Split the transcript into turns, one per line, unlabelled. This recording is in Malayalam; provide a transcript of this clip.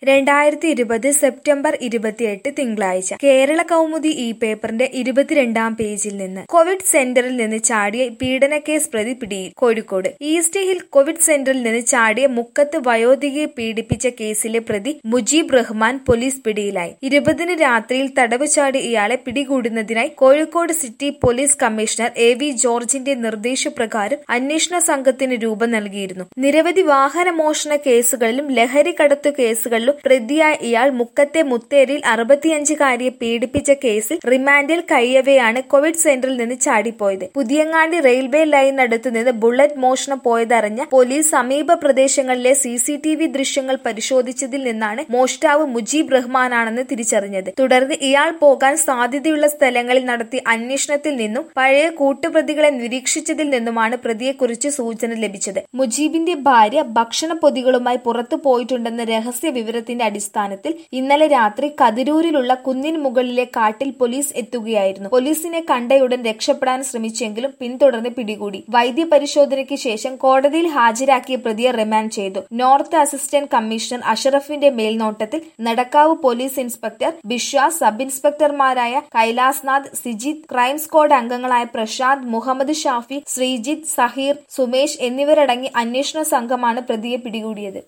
രണ്ടായിരത്തി ഇരുപത് സെപ്റ്റംബർ ഇരുപത്തിയെട്ട് തിങ്കളാഴ്ച കേരള കൗമുദി ഈ പേപ്പറിന്റെ ഇരുപത്തിരണ്ടാം പേജിൽ നിന്ന് കോവിഡ് സെന്ററിൽ നിന്ന് ചാടിയ പീഡനക്കേസ് പ്രതി പിടിയിൽ കോഴിക്കോട് ഈസ്റ്റ് ഹിൽ കോവിഡ് സെന്ററിൽ നിന്ന് ചാടിയ മുക്കത്ത് വയോധികയെ പീഡിപ്പിച്ച കേസിലെ പ്രതി മുജീബ് റഹ്മാൻ പോലീസ് പിടിയിലായി ഇരുപതിന് രാത്രിയിൽ തടവ് ചാടി ഇയാളെ പിടികൂടുന്നതിനായി Kozhikode city police commissioner A V ജോർജിന്റെ നിർദ്ദേശപ്രകാരം അന്വേഷണ സംഘത്തിന് രൂപം നൽകിയിരുന്നു നിരവധി വാഹന മോഷണ കേസുകളിലും ലഹരി കടത്തു കേസുകളിലും പ്രതിയായ ഇയാൾ മുക്കത്തെ മുത്തേരിയിൽ അറുപത്തിയഞ്ചുകാരിയെ പീഡിപ്പിച്ച കേസിൽ റിമാൻഡിൽ കഴിയവെയാണ് കോവിഡ് സെന്ററിൽ നിന്ന് ചാടിപ്പോയത് പുതിയങ്ങാടി റെയിൽവേ ലൈനടുത്ത് നിന്ന് ബുള്ളറ്റ് മോഷണം പോയതറിഞ്ഞ പോലീസ് സമീപ പ്രദേശങ്ങളിലെ സി സി ടി വി ദൃശ്യങ്ങൾ പരിശോധിച്ചതിൽ നിന്നാണ് മോഷ്ടാവ് മുജീബ് റഹ്മാനാണെന്ന് തിരിച്ചറിഞ്ഞത് തുടർന്ന് ഇയാൾ പോകാൻ സാധ്യതയുള്ള സ്ഥലങ്ങളിൽ നടത്തിയ അന്വേഷണത്തിൽ നിന്നും പഴയ കൂട്ടുപ്രതികളെ നിരീക്ഷിച്ചതിൽ നിന്നുമാണ് പ്രതിയെക്കുറിച്ച് സൂചന ലഭിച്ചത് മുജീബിന്റെ ഭാര്യ ഭക്ഷണ പൊതികളുമായി പുറത്തു പോയിട്ടുണ്ടെന്ന രഹസ്യ വിവരത്തിന്റെ അടിസ്ഥാനത്തിൽ ഇന്നലെ രാത്രി കതിരൂരിലുള്ള കുന്നിൻ മുകളിലെ കാട്ടിൽ പോലീസ് എത്തുകയായിരുന്നു പോലീസിനെ കണ്ടയുടൻ രക്ഷപ്പെടാൻ ശ്രമിച്ചെങ്കിലും പിന്തുടർന്ന് പിടികൂടി വൈദ്യപരിശോധനയ്ക്ക് ശേഷം കോടതിയിൽ ഹാജരാക്കിയ പ്രതിയെ റിമാൻഡ് ചെയ്തു നോർത്ത് അസിസ്റ്റന്റ് കമ്മീഷണർ അഷറഫിന്റെ മേൽനോട്ടത്തിൽ Nadakkavu police inspector Biswas sub ഇൻസ്പെക്ടർമാരായ കൈലാസ്നാഥ് സിജിത് ക്രൈം സ്ക്വാഡ് അംഗങ്ങളായ പ്രശാന്ത് മുഹമ്മദ് ഷാഫി ശ്രീജിത്ത് സഹീർ സുമേഷ് എന്നിവരടങ്ങി അന്വേഷണ സംഘമാണ് പ്രതിയെ പിടികൂടിയത്